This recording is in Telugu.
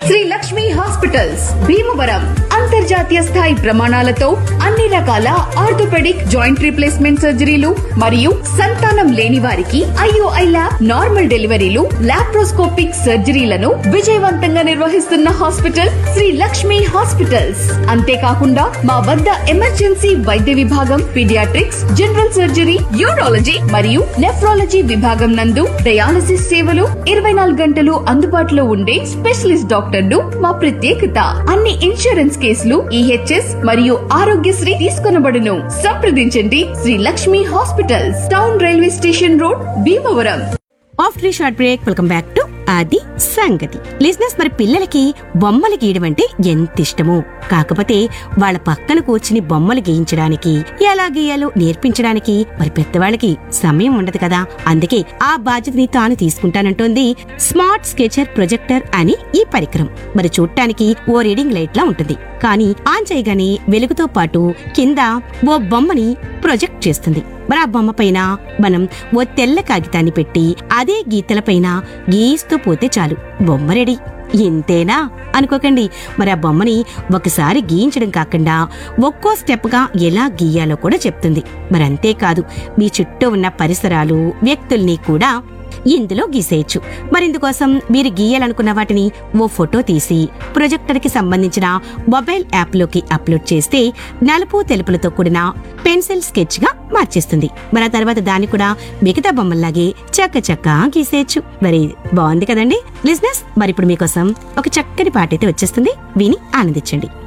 శ్రీ లక్ష్మి హాస్పిటల్స్ భీమవరం అంతర్జాతీయ స్థాయి ప్రమాణాలతో అన్ని రకాల ఆర్థోపెడిక్ జాయింట్ రీప్లేస్మెంట్ సర్జరీలు మరియు సంతానం లేని వారికి ఐఓఐ ల్యాబ్ నార్మల్ డెలివరీలు లాప్రోస్కోపిక్ సర్జరీలను విజయవంతంగా నిర్వహిస్తున్న హాస్పిటల్ శ్రీ లక్ష్మి హాస్పిటల్స్ అంతేకాకుండా మా వద్ద ఎమర్జెన్సీ వైద్య విభాగం పీడియాట్రిక్స్ జనరల్ సర్జరీ యూరాలజీ మరియు నెఫ్రాలజీ విభాగం నందు డయాలసిస్ సేవలు ఇరవై నాలుగు గంటలు అందుబాటులో ఉండే స్పెషలిస్ట్ డాక్టర్లు మా ప్రత్యేకత అన్ని ఇన్సూరెన్స్ కేసులు ఈహెచ్ఎస్ మరియు ఆరోగ్యశ్రీ తీసుకొనబడును సంప్రదించండి Sri Lakshmi hospitals town railway station road Bhimavaram after short break welcome back to అది సంగతి లిజినెస్ మరి పిల్లలకి బొమ్మలు గీయడం అంటే ఎంత ఇష్టమో కాకపోతే వాళ్ళ పక్కన కూర్చుని బొమ్మలు గీయించడానికి ఎలా గీయాలో నేర్పించడానికి మరి పెద్దవాళ్ళకి సమయం ఉండదు కదా అందుకే ఆ బాధ్యతని తాను తీసుకుంటానంటోంది స్మార్ట్ స్కెచర్ ప్రొజెక్టర్ అని ఈ పరికరం మరి చూడటానికి ఓ రీడింగ్ లైట్ లా ఉంటుంది కానీ ఆన్ చేయగానే వెలుగుతో పాటు కింద ఓ బొమ్మని ప్రొజెక్ట్ చేస్తుంది మరి ఆ బొమ్మ పైన మనం ఓ తెల్ల కాగితాన్ని పెట్టి అదే గీతల పైన గీస్తూ పోతే చాలు బొమ్మ రెడీ ఇంతేనా అనుకోకండి మరి ఆ బొమ్మని ఒకసారి గీయించడం కాకుండా ఒక్కో స్టెప్ గా ఎలా గీయాలో కూడా చెప్తుంది మరి అంతేకాదు మీ చుట్టూ ఉన్న పరిసరాలు వ్యక్తుల్ని కూడా ఇందులో గీసేయచ్చు మరిందుకోసం మీరు గీయాలనుకున్న వాటిని ఓ ఫోటో తీసి ప్రొజెక్టర్ కి సంబంధించిన మొబైల్ యాప్ లోకి అప్లోడ్ చేస్తే నలుపు తెలుపులతో కూడిన పెన్సిల్ స్కెచ్ గా మార్చేస్తుంది మరి ఆ తర్వాత దాన్ని కూడా మిగతా బొమ్మల్లాగే చక్క చక్క గీసేయచ్చు మరి బాగుంది కదండి లిజినెస్ మరి ఇప్పుడు మీకోసం ఒక చక్కని పాట అయితే వచ్చేస్తుంది విని ఆనందించండి